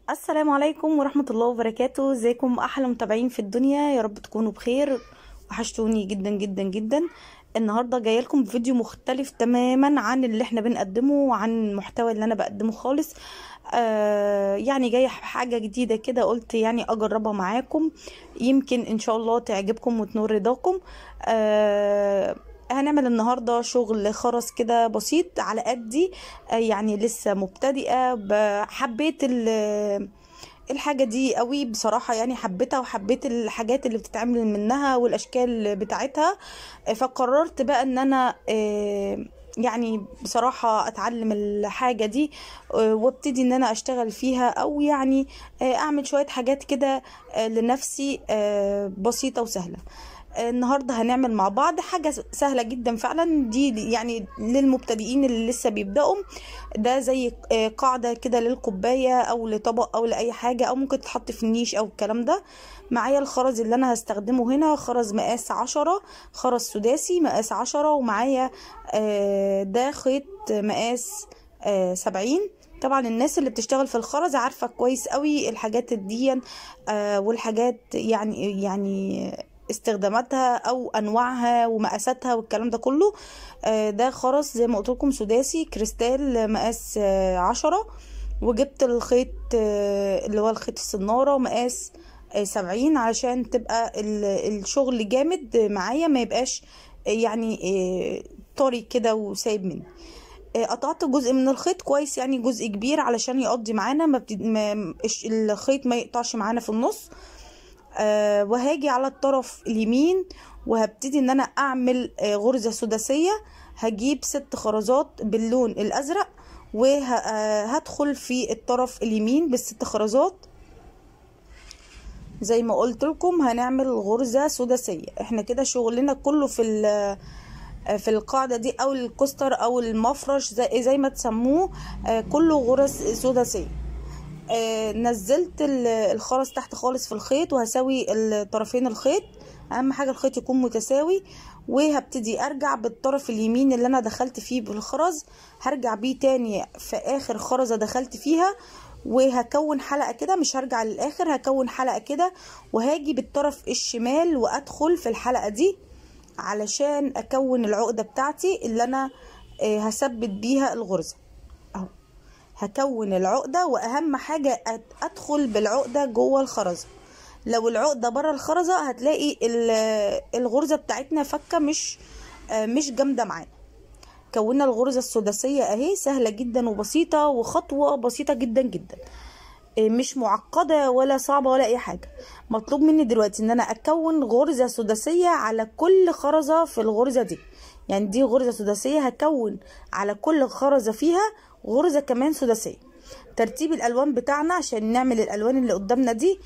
السلام عليكم ورحمة الله وبركاته ازيكم احلى متابعين في الدنيا يا رب تكونوا بخير وحشتوني جدا جدا جدا النهاردة جاية لكم بفيديو مختلف تماما عن اللي احنا بنقدمه وعن المحتوى اللي انا بقدمه خالص آه يعني جاية حاجة جديدة كده قلت يعني اجربها معاكم يمكن ان شاء الله تعجبكم وتنور رضاكم آه هنعمل النهاردة شغل خرز كده بسيط على قدي آه يعني لسه مبتدئة ب- حبيت ال- الحاجة دي قوي بصراحة يعني حبيتها وحبيت الحاجات اللي بتتعمل منها والأشكال بتاعتها آه، فقررت بقى ان انا آه، يعني بصراحة اتعلم الحاجة دي آه، وابتدي ان انا اشتغل فيها او يعني آه، اعمل شوية حاجات كده آه، لنفسي آه، بسيطة وسهلة النهارده هنعمل مع بعض حاجه سهله جدا فعلا دي يعني للمبتدئين اللي لسه بيبداوا ده زي آه، قاعده كده للكوبايه او لطبق او لاي حاجه او ممكن تتحط في النيش او الكلام ده معايا الخرز اللي انا هستخدمه هنا خرز مقاس عشرة خرز سداسي مقاس عشرة ومعايا آه، ده خيط مقاس آه، سبعين طبعا الناس اللي بتشتغل في الخرز عارفه كويس قوي الحاجات دي آه، والحاجات يعني يعني استخداماتها او انواعها ومقاساتها والكلام ده كله آه، ده خرز زي ما قلت لكم سداسي كريستال مقاس آه، عشرة وجبت الخيط آه، اللي هو الخيط السنارة مقاس آه، سبعين علشان تبقى ال- الشغل جامد معايا ما يبقاش آه، يعني آه، طري كده وسايب مني آه، قطعت جزء من الخيط كويس يعني جزء كبير علشان يقضي معانا ما, بتد... ما الش- الخيط ما يقطعش معانا في النص آه وهاجي على الطرف اليمين وهبتدي ان انا اعمل آه غرزة سداسية هجيب ست خرزات باللون الازرق وهدخل في الطرف اليمين بالست خرزات زي ما قلت لكم هنعمل غرزة سداسية احنا كده شغلنا كله في ال- في القاعدة دي او الكوستر او المفرش زي, زي ما تسموه آه، كله غرز سداسية آه، نزلت ال- الخرز تحت خالص في الخيط وهساوي الطرفين الخيط اهم حاجة الخيط يكون متساوي وهبتدي ارجع بالطرف اليمين اللي انا دخلت فيه بالخرز هرجع بيه تاني في اخر خرزة دخلت فيها وهكون حلقة كده مش هرجع للاخر هكون حلقة كده وهاجي بالطرف الشمال وادخل في الحلقة دي علشان اكون العقدة بتاعتي اللي انا آه، هثبت بيها الغرزة اهو هكون العقدة واهم حاجة أد- ادخل بالعقدة جوه الخرزة لو العقدة بره الخرزة هتلاقي ال- الغرزة بتاعتنا فكة مش آه، مش جامدة معانا كونا الغرزة السداسية اهي سهلة جدا وبسيطة وخطوة بسيطة جدا جدا إيه، مش معقدة ولا صعبة ولا أي حاجة مطلوب مني دلوقتي إن أنا أكون غرزة سداسية على كل خرزة في الغرزة دي يعني دي غرزة سداسية هكون على كل خرزة فيها غرزة كمان سداسية ترتيب الألوان بتاعنا عشان نعمل الألوان اللي قدامنا دي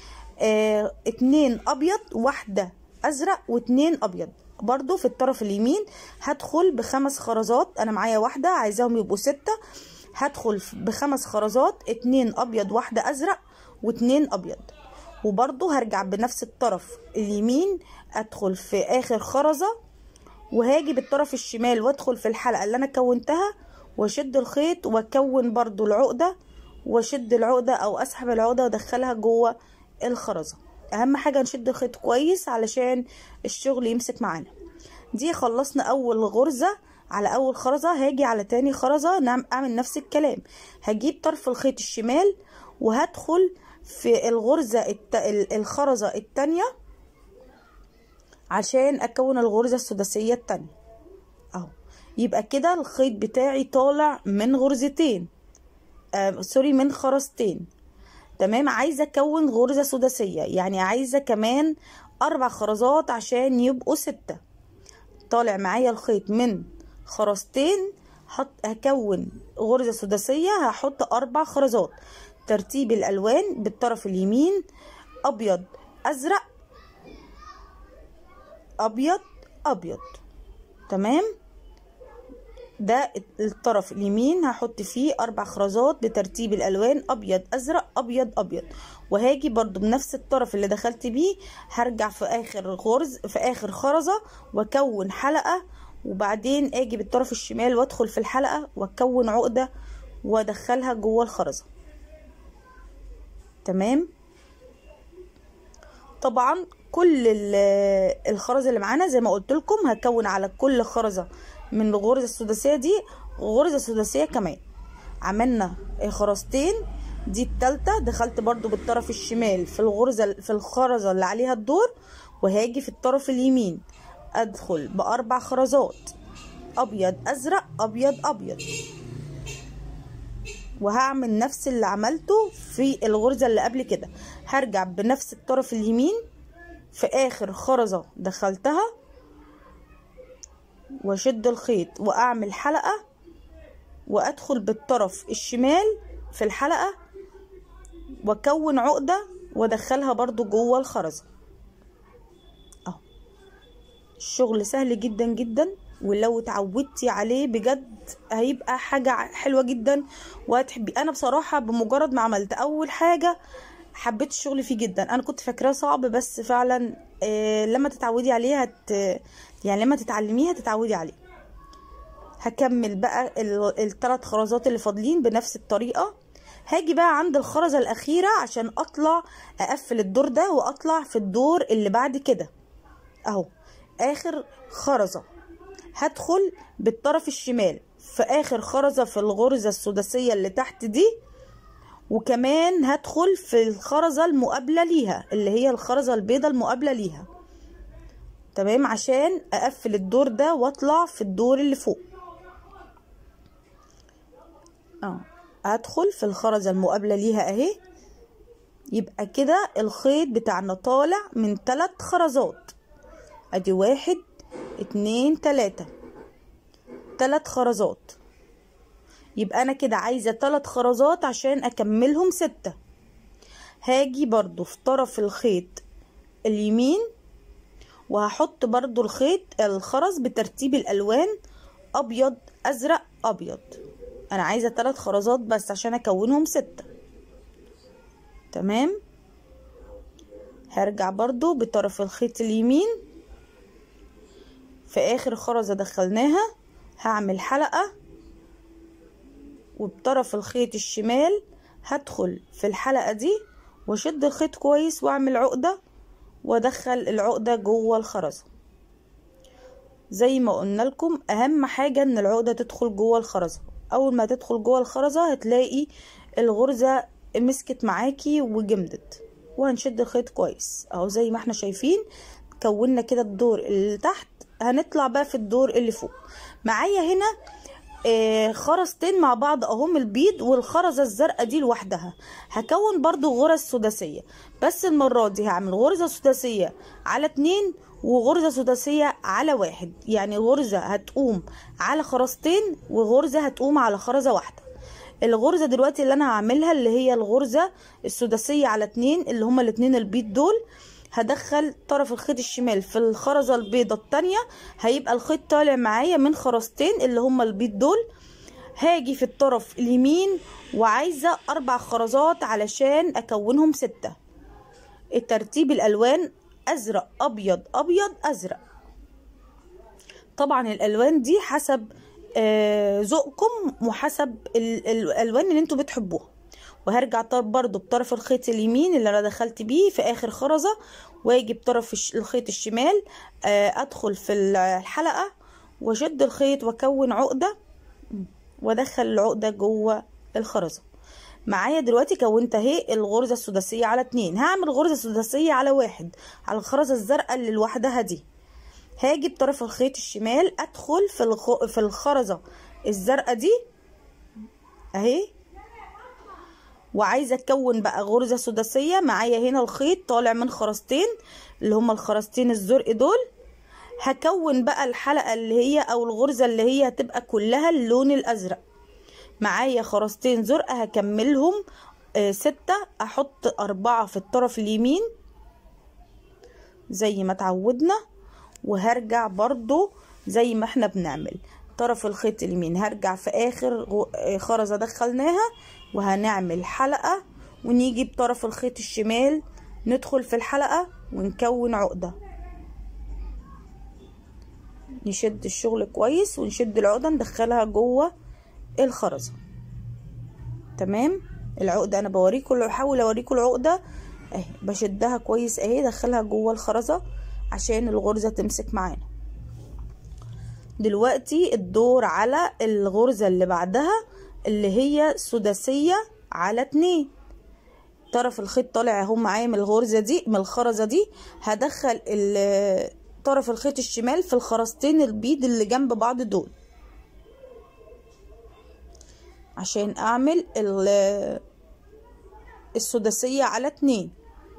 آه اتنين أبيض واحدة أزرق واتنين أبيض برضو في الطرف اليمين هدخل بخمس خرزات أنا معايا واحدة عايزاهم يبقوا ستة هدخل بخمس خرزات اتنين ابيض واحدة ازرق واتنين ابيض وبرضو هرجع بنفس الطرف اليمين ادخل في اخر خرزة وهاجي بالطرف الشمال وادخل في الحلقة اللي انا كونتها واشد الخيط واكون برضو العقدة واشد العقدة او اسحب العقدة وادخلها جوه الخرزة اهم حاجة نشد الخيط كويس علشان الشغل يمسك معانا دي خلصنا اول غرزة على اول خرزة هاجي على تاني خرزة نعم اعمل نفس الكلام هجيب طرف الخيط الشمال وهدخل في الغرزة الت... ال- الخرزة التانية عشان اكون الغرزة السداسية التانية اهو يبقى كده الخيط بتاعي طالع من غرزتين آه سوري من خرزتين تمام عايزة اكون غرزة سداسية يعني عايزة كمان اربع خرزات عشان يبقوا ستة طالع معايا الخيط من خرزتين حط هكون غرزة سداسية هحط أربع خرزات ترتيب الألوان بالطرف اليمين أبيض أزرق أبيض أبيض تمام ده الطرف اليمين هحط فيه أربع خرزات بترتيب الألوان أبيض أزرق أبيض أبيض وهاجي برضو بنفس الطرف اللي دخلت بيه هرجع في آخر غرز في آخر خرزة وأكون حلقة وبعدين أجي بالطرف الشمال وأدخل في الحلقة وأكون عقدة وأدخلها جوه الخرزة تمام طبعا كل ال- الخرزة اللي معانا زي ما قلت لكم هكون على كل خرزة من الغرزة السداسية دي غرزة سداسية كمان عملنا خرزتين دي التالتة دخلت برضو بالطرف الشمال في الغرزة في الخرزة اللي عليها الدور وهاجي في الطرف اليمين ادخل باربع خرزات ابيض ازرق ابيض ابيض وهعمل نفس اللي عملته في الغرزة اللي قبل كده هرجع بنفس الطرف اليمين في اخر خرزة دخلتها واشد الخيط واعمل حلقة وادخل بالطرف الشمال في الحلقة واكون عقدة وادخلها برضو جوه الخرزة اهو الشغل سهل جدا جدا ولو اتعودتي عليه بجد هيبقى حاجة حلوة جدا وهتحبي انا بصراحة بمجرد ما عملت اول حاجة حبيت الشغل فيه جدا انا كنت فاكراه صعب بس فعلا آه لما تتعودي عليه هت يعني لما تتعلميه هتتعودي عليه هكمل بقى الثلاث خرزات اللي فاضلين بنفس الطريقة هاجي بقى عند الخرزة الأخيرة عشان أطلع أقفل الدور ده وأطلع في الدور اللي بعد كده أهو آخر خرزة هدخل بالطرف الشمال في آخر خرزة في الغرزة السداسية اللي تحت دي وكمان هدخل في الخرزة المقابلة ليها اللي هي الخرزة البيضة المقابلة ليها تمام عشان أقفل الدور ده وأطلع في الدور اللي فوق اه هدخل في الخرزة المقابلة ليها اهي يبقى كده الخيط بتاعنا طالع من ثلاث خرزات ادي واحد اتنين تلاتة تلات خرزات يبقى انا كده عايزة تلات خرزات عشان اكملهم ستة هاجي برضو في طرف الخيط اليمين وهحط برضو الخيط الخرز بترتيب الالوان ابيض ازرق ابيض انا عايزه ثلاث خرزات بس عشان اكونهم ستة تمام هرجع برضو بطرف الخيط اليمين في اخر خرزه دخلناها هعمل حلقه وبطرف الخيط الشمال هدخل في الحلقه دي واشد الخيط كويس واعمل عقده وادخل العقده جوه الخرزه زي ما قلنا لكم اهم حاجه ان العقده تدخل جوه الخرزه اول ما تدخل جوه الخرزه هتلاقي الغرزه مسكت معاكي وجمدت وهنشد الخيط كويس اهو زي ما احنا شايفين كونا كده الدور اللي تحت هنطلع بقى في الدور اللي فوق معايا هنا آه خرزتين مع بعض اهم البيض والخرزه الزرقاء دي لوحدها هكون برضو غرز سداسيه بس المره دي هعمل غرزه سداسيه على اتنين وغرزة سداسية على واحد يعني غرزة هتقوم على خرزتين وغرزة هتقوم على خرزة واحدة الغرزة دلوقتي اللي انا هعملها اللي هي الغرزة السداسية على اتنين اللي هما الاتنين البيض دول هدخل طرف الخيط الشمال في الخرزة البيضة التانية هيبقى الخيط طالع معايا من خرزتين اللي هما البيض دول هاجي في الطرف اليمين وعايزة اربع خرزات علشان اكونهم ستة الترتيب الالوان ازرق ابيض ابيض ازرق طبعا الالوان دي حسب ذوقكم وحسب الالوان اللي انتوا بتحبوها وهرجع برضو بطرف الخيط اليمين اللي انا دخلت بيه في اخر خرزة واجي بطرف الخيط الشمال ادخل في الحلقة واشد الخيط واكون عقدة وادخل العقدة جوه الخرزة معايا دلوقتي كونت اهي الغرزة السداسية على اتنين هعمل غرزة سداسية على واحد على الخرزة الزرقاء اللي لوحدها دي هاجي بطرف الخيط الشمال ادخل في الخ... في الخرزة الزرقاء دي اهي وعايزة اكون بقى غرزة سداسية معايا هنا الخيط طالع من خرزتين اللي هما الخرزتين الزرق دول هكون بقى الحلقة اللي هي او الغرزة اللي هي هتبقى كلها اللون الازرق معايا خرزتين زرق هكملهم آه ستة احط اربعة في الطرف اليمين زي ما اتعودنا وهرجع برضو زي ما احنا بنعمل طرف الخيط اليمين هرجع في اخر خرزة دخلناها وهنعمل حلقة ونيجي بطرف الخيط الشمال ندخل في الحلقة ونكون عقدة نشد الشغل كويس ونشد العقدة ندخلها جوه الخرزة تمام العقده انا بوريكم بحاول اوريكم العقده اهي بشدها كويس اهي دخلها جوه الخرزه عشان الغرزه تمسك معانا دلوقتي الدور على الغرزه اللي بعدها اللي هي سداسيه على اتنين طرف الخيط طالع اهو معايا من الغرزه دي من الخرزه دي هدخل طرف الخيط الشمال في الخرزتين البيض اللي جنب بعض دول عشان اعمل السداسيه على اتنين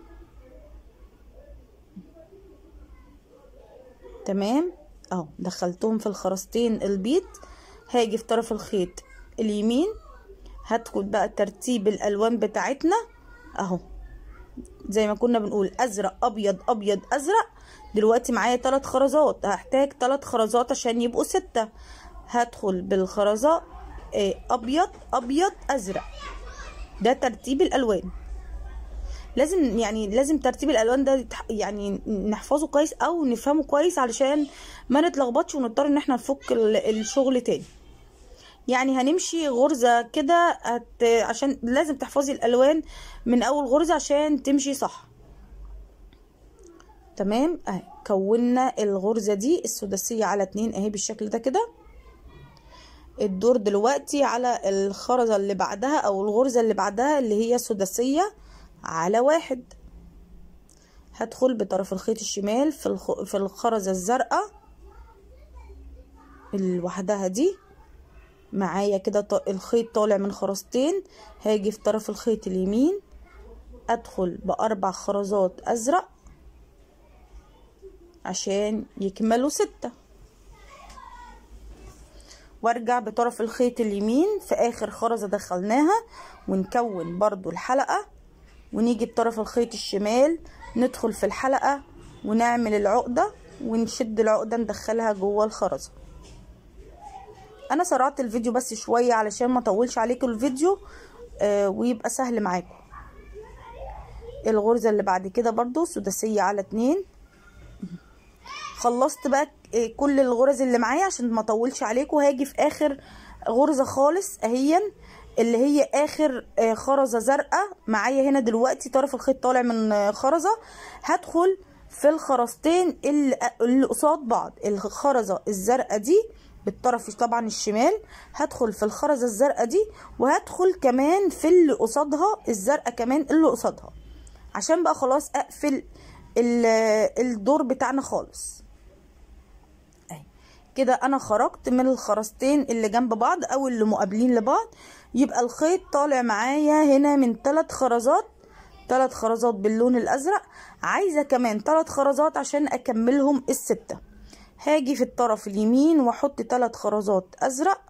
تمام اهو دخلتهم في الخرزتين البيض هاجي في طرف الخيط اليمين هدخل بقى ترتيب الالوان بتاعتنا اهو زي ما كنا بنقول ازرق ابيض ابيض ازرق دلوقتي معايا ثلاث خرزات هحتاج ثلاث خرزات عشان يبقوا ستة هدخل بالخرزة ابيض ابيض ازرق ده ترتيب الالوان لازم يعني لازم ترتيب الالوان ده يعني نحفظه كويس او نفهمه كويس علشان ما نتلخبطش ونضطر ان احنا نفك الشغل تاني يعني هنمشي غرزة كده هت... عشان لازم تحفظي الالوان من اول غرزة عشان تمشي صح تمام اهي كونا الغرزة دي السداسية على اتنين اهي بالشكل ده كده الدور دلوقتي على الخرزة اللي بعدها او الغرزة اللي بعدها اللي هي سداسية على واحد هدخل بطرف الخيط الشمال في, الخ... في الخرزة الزرقاء لوحدها دي معايا كده ط... الخيط طالع من خرزتين هاجي في طرف الخيط اليمين ادخل باربع خرزات ازرق عشان يكملوا ستة وارجع بطرف الخيط اليمين في اخر خرزة دخلناها ونكون برضو الحلقة ونيجي بطرف الخيط الشمال ندخل في الحلقة ونعمل العقدة ونشد العقدة ندخلها جوه الخرزة انا سرعت الفيديو بس شوية علشان ما اطولش عليكم الفيديو آه ويبقى سهل معاكم الغرزة اللي بعد كده برضو سداسية على اتنين خلصت بقى كل الغرز اللي معايا عشان ما اطولش عليكم هاجي في اخر غرزة خالص اهيا اللي هي اخر خرزة زرقاء معايا هنا دلوقتي طرف الخيط طالع من خرزة هدخل في الخرزتين اللي قصاد بعض الخرزة الزرقاء دي بالطرف طبعا الشمال هدخل في الخرزة الزرقاء دي وهدخل كمان في اللي قصادها الزرقاء كمان اللي قصادها عشان بقى خلاص اقفل الدور بتاعنا خالص اهي كده انا خرجت من الخرزتين اللي جنب بعض او اللي مقابلين لبعض يبقى الخيط طالع معايا هنا من ثلاث خرزات ثلاث خرزات باللون الازرق عايزه كمان ثلاث خرزات عشان اكملهم السته هاجي في الطرف اليمين واحط ثلاث خرزات ازرق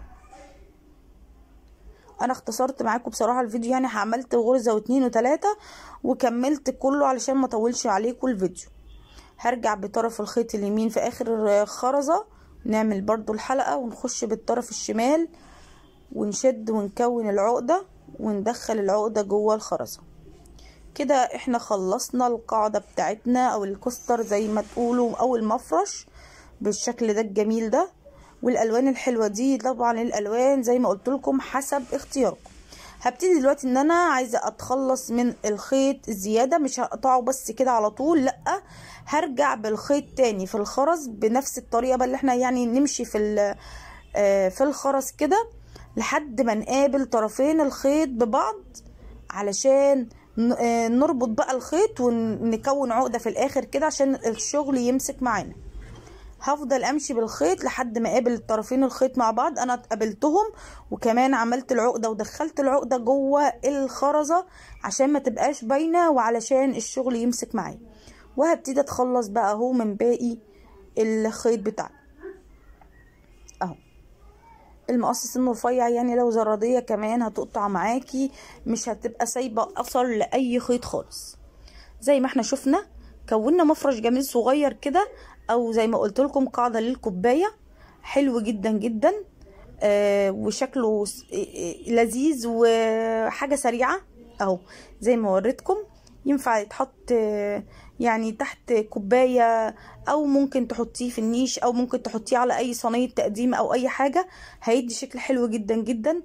انا اختصرت معاكم بصراحه الفيديو يعني عملت غرزه واتنين وتلاته وكملت كله علشان ما اطولش عليكم الفيديو هرجع بطرف الخيط اليمين في اخر خرزه نعمل برضو الحلقه ونخش بالطرف الشمال ونشد ونكون العقده وندخل العقده جوه الخرزه كده احنا خلصنا القاعده بتاعتنا او الكستر زي ما تقولوا او المفرش بالشكل ده الجميل ده والالوان الحلوه دي طبعا الالوان زي ما قلت لكم حسب اختياركم هبتدي دلوقتي ان انا عايزه اتخلص من الخيط الزياده مش هقطعه بس كده على طول لا هرجع بالخيط تاني في الخرز بنفس الطريقه بقى اللي احنا يعني نمشي في في الخرز كده لحد ما نقابل طرفين الخيط ببعض علشان نربط بقى الخيط ونكون عقده في الاخر كده عشان الشغل يمسك معانا هفضل امشي بالخيط لحد ما اقابل طرفين الخيط مع بعض انا قابلتهم وكمان عملت العقده ودخلت العقده جوه الخرزه عشان ما تبقاش باينه وعلشان الشغل يمسك معايا وهبتدي اتخلص بقى اهو من باقي الخيط بتاعنا اهو المقص سنه رفيع يعني لو زراديه كمان هتقطع معاكي مش هتبقى سايبه اثر لاي خيط خالص زي ما احنا شفنا كونا مفرش جميل صغير كده او زي ما قلت لكم قاعده للكوبايه حلو جدا جدا آه وشكله لذيذ وحاجه سريعه اهو زي ما وريتكم ينفع يتحط يعني تحت كوبايه او ممكن تحطيه في النيش او ممكن تحطيه على اي صينيه تقديم او اي حاجه هيدي شكل حلو جدا جدا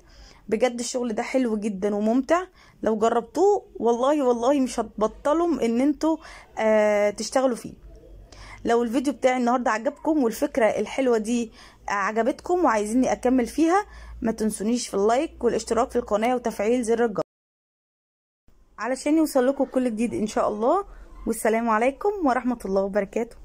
بجد الشغل ده حلو جدا وممتع لو جربتوه والله والله مش هتبطلوا ان انتوا آه تشتغلوا فيه لو الفيديو بتاعي النهارده عجبكم والفكره الحلوه دي عجبتكم وعايزيني اكمل فيها ما تنسونيش في اللايك والاشتراك في القناه وتفعيل زر الجرس علشان يوصل لكم كل جديد ان شاء الله والسلام عليكم ورحمه الله وبركاته